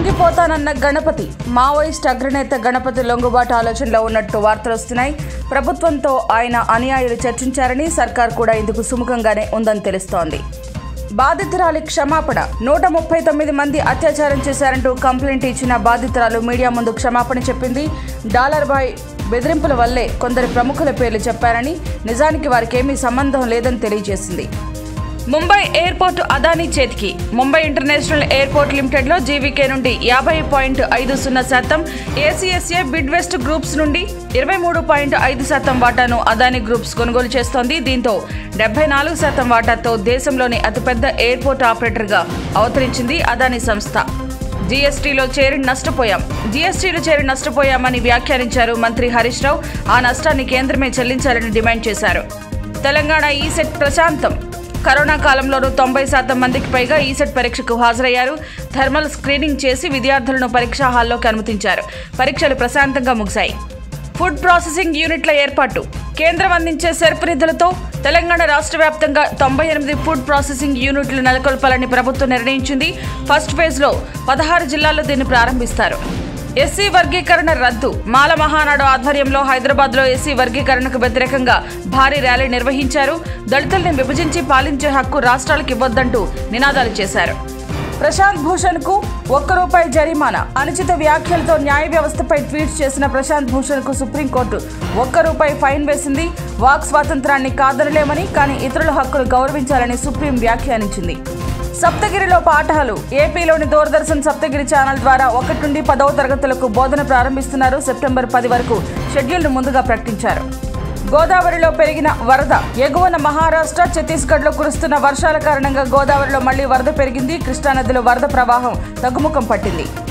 లొంగిపోతానన్న Ganapati Maoist అగ్రనేత గణపతి లొంగుబాటు ఆలోచనలో ఉన్నట్టు వార్తలు వస్తున్నాయి ప్రభుత్వంతో ఆయన అనుయాయులు చర్చించారని సర్కార్ కూడా ఇందుకు సుముఖంగానే ఉందని తెలుస్తోంది బాధితురాలి క్షమాపణ నూట ముప్పై తొమ్మిది మంది అత్యాచారం చేశారంటూ కంప్లైంట్ ఇచ్చిన బాధితురాలు మీడియా ముందు క్షమాపణ చెప్పింది డాలర్ బాయ్ బెదిరింపుల వల్లే కొందరు ప్రముఖుల పేర్లు చెప్పారని నిజానికి వారికేమీ సంబంధం లేదని తెలియజేసింది ముంబై ఎయిర్పోర్ట్ అదానీ చేతికి ముంబై ఇంటర్నేషనల్ ఎయిర్పోర్ట్ లిమిటెడ్లో జీవీకే నుండి యాభై పాయింట్ ఐదు సున్నా శాతం ఏసీఎస్ఏ బిడ్ వెస్ట్ గ్రూప్స్ నుండి ఇరవై మూడు పాయింట్ ఐదు శాతం వాటాను అదానీ గ్రూప్స్ కొనుగోలు చేస్తోంది దీంతో డెబ్బై నాలుగు శాతం వాటాతో దేశంలోని అతిపెద్ద ఎయిర్పోర్ట్ ఆపరేటర్గా అవతరించింది అదానీ సంస్థ జీఎస్టీలో చేరి నష్టపోయాం జీఎస్టీలో చేరి నష్టపోయామని వ్యాఖ్యానించారు మంత్రి హరీష్ రావు ఆ నష్టాన్ని కేంద్రమే చెల్లించాలని డిమాండ్ చేశారు తెలంగాణ ఈసెట్ ప్రశాంతం కరోనా కాలంలోనూ తొంభై శాతం మందికి పైగా ఈసెట్ పరీక్షకు హాజరయ్యారు థర్మల్ స్క్రీనింగ్ చేసి విద్యార్థులను పరీక్షా హాల్లోకి అనుమతించారు పరీక్షలు ప్రశాంతంగా ముగిశాయి ఫుడ్ ప్రాసెసింగ్ యూనిట్ల ఏర్పాటు కేంద్రం అందించే సెర్పు నిధులతో తెలంగాణ రాష్ట్ర వ్యాప్తంగా తొంభై ఎనిమిది ఫుడ్ ప్రాసెసింగ్ యూనిట్లు నెలకొల్పాలని ప్రభుత్వం నిర్ణయించింది ఫస్ట్ ఫేజ్లో పదహారు జిల్లాల్లో దీన్ని ప్రారంభిస్తారు ఎస్సీ వర్గీకరణ రద్దు మాల మహానాడు ఆధ్వర్యంలో హైదరాబాద్లో ఎస్సీ వర్గీకరణకు వ్యతిరేకంగా భారీ ర్యాలీ నిర్వహించారు దళితుల్ని విభజించి పాలించే హక్కు రాష్ట్రాలకు ఇవ్వొద్దంటూ నినాదాలు చేశారు ప్రశాంత్ భూషణ్ కు ఒక్క రూపాయి జరిమానా అనుచిత వ్యాఖ్యలతో న్యాయ వ్యవస్థపై ట్వీట్ చేసిన ప్రశాంత్ భూషణ్ కు సుప్రీంకోర్టు ఒక్క రూపాయి ఫైన్ వేసింది వాక్ స్వాతంత్రాన్ని కాదనలేమని కానీ ఇతరుల హక్కులు గౌరవించాలని సుప్రీం వ్యాఖ్యానించింది సప్తగిరిలో పాఠాలు ఏపీలోని దూరదర్శన్ సప్తగిరి ఛానల్ ద్వారా ఒకటి నుండి పదవ తరగతులకు బోధన ప్రారంభిస్తున్నారు సెప్టెంబర్ పది వరకు షెడ్యూల్ను ముందుగా ప్రకటించారు గోదావరిలో పెరిగిన వరద ఎగువన మహారాష్ట్ర ఛత్తీస్గఢ్లో కురుస్తున్న వర్షాల కారణంగా గోదావరిలో మళ్లీ వరద పెరిగింది కృష్ణానదిలో వరద ప్రవాహం తగ్గుముఖం పట్టింది